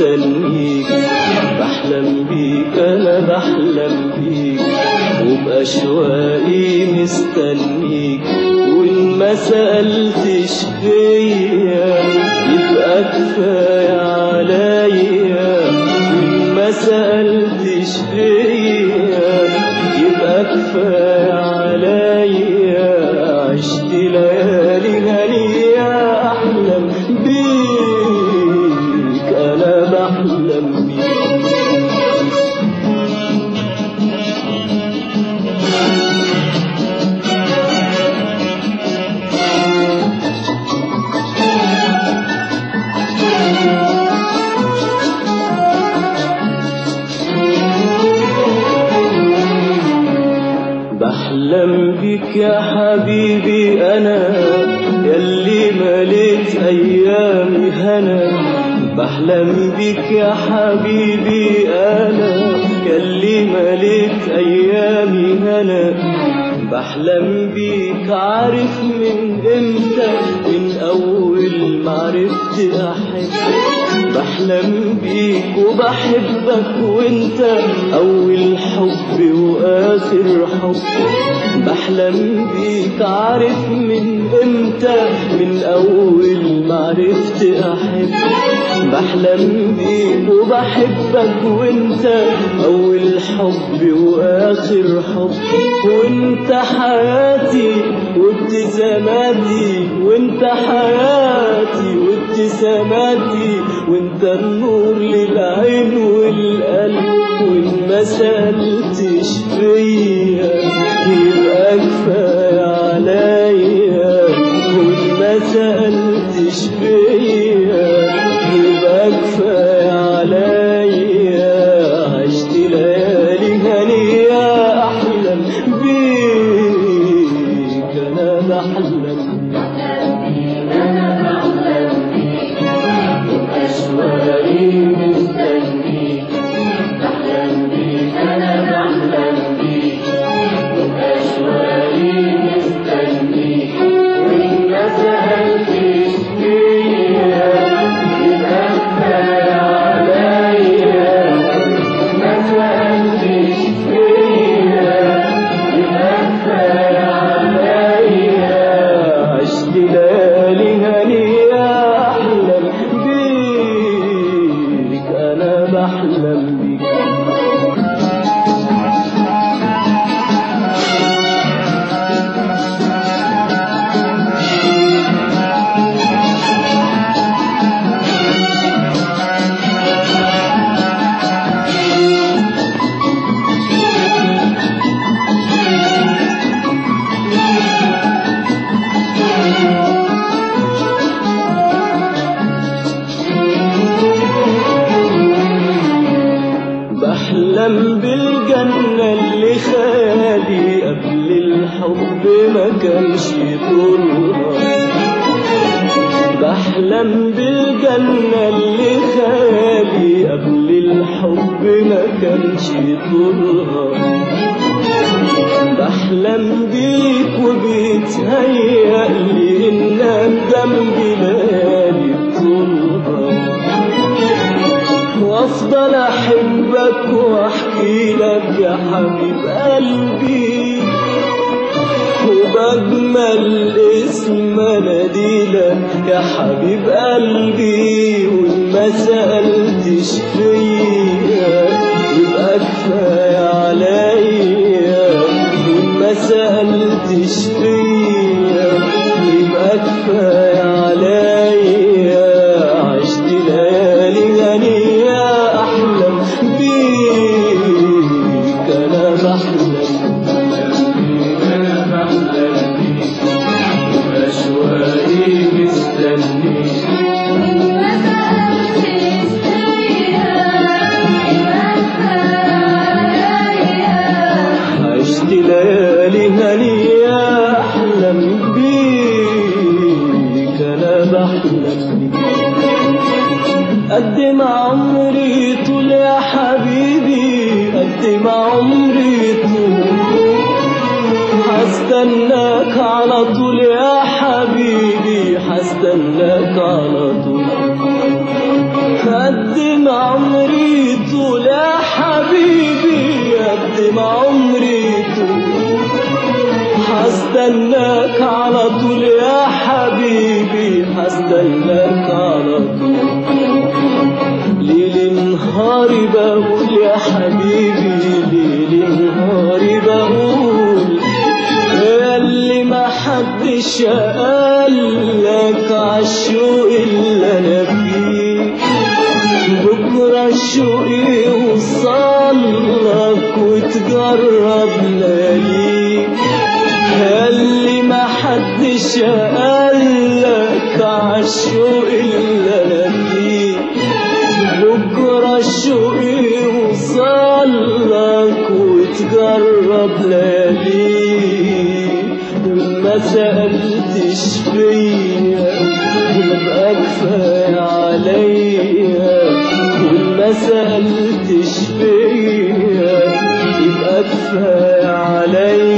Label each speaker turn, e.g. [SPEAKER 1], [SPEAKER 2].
[SPEAKER 1] مستنيك بحلم بيك انا بحلم بيك وبأشواقي مستنيك وإن ما سألتش فيا يبقى كفاية عليا وإن ما سألتش فيا يبقى كفاية عليا عشت ليالي هنية أحلم بيك أنا بحلم بيك بحلم بك يا حبيبي أنا يلي مليت أيامي هنا بحلم بك يا حبيبي أنا يلي مليت أيامي هنا بحلم بيك عارف من امتى من أول ما عرفت أحب بحلم بيك وبحبك وانت أول حب وآخر حب بحلم بيك عارف من امتى من أول ما عرفت أحب بحلم بيك وبحبك وانت أول حب وآخر حب وانت حياتي وابتساماتي وانت حياتي وابتساماتي وانت النور للعين والقلب وان ما سألتش فيا يبقى كفاية عليا وان ما سألتش فيا يبقى كفاية عليا عشت ليالي هنية أحلم بيك أنا بحلم
[SPEAKER 2] أشواقي مستنيك بحلم بيك أنا بحلم بيك أشواقي مستنيك وإن ما سألتش فيا يبقى كفاية عليا ما سألتش فيا يبقى كفاية عليا
[SPEAKER 1] عشت ليالي هنية أحلم بيك أنا بحلم بيك بحلم بالجنة اللي خالي قبل الحب ما كانش طولها بحلم بالجنة اللي خالي قبل الحب ما كانش طولها بحلم بيك وبيتهيأ لي إنك جنبي ليالي طولها وافضل احبك واحكي لك يا حبيب قلبي وبجمل اسم اناديلك يا حبيب قلبي وان ما سالتش فيا يبقى كفايه عليا وان ما سالتش فيا يبقى كفايه عليا عشت ليالي هنية أحلم بيك أنا بحلم
[SPEAKER 2] أنا بحلم بيك وأشواقي مستنيك
[SPEAKER 3] ما سألتش فيا يبقى كفاية
[SPEAKER 1] عشت ليالي هنية أحلم بيك أنا بحلم بيك قد ما عمري طول يا حبيبي قد ما عمري طول هستناك على طول يا حبيبي هستناك على طول قدم عمري طول يا حبيبي قدم عمري طول هستناك على طول يا حبيبي هستناك على طول ليل نهاري بقول يا حبيبي ليل نهاري بقول يا اللي ما حدش قالك عالشوق اللي انا فيه بكرة الشوق يوصلك وتجرب لياليك يا اللي ما حدش قالك عالشوق اللي انا فيه بكرة الشوق يوصلك وتجرب لياليك ما سألتش فيا يبقى كفاية عليا وما سألتش فيا يبقى كفاية عليا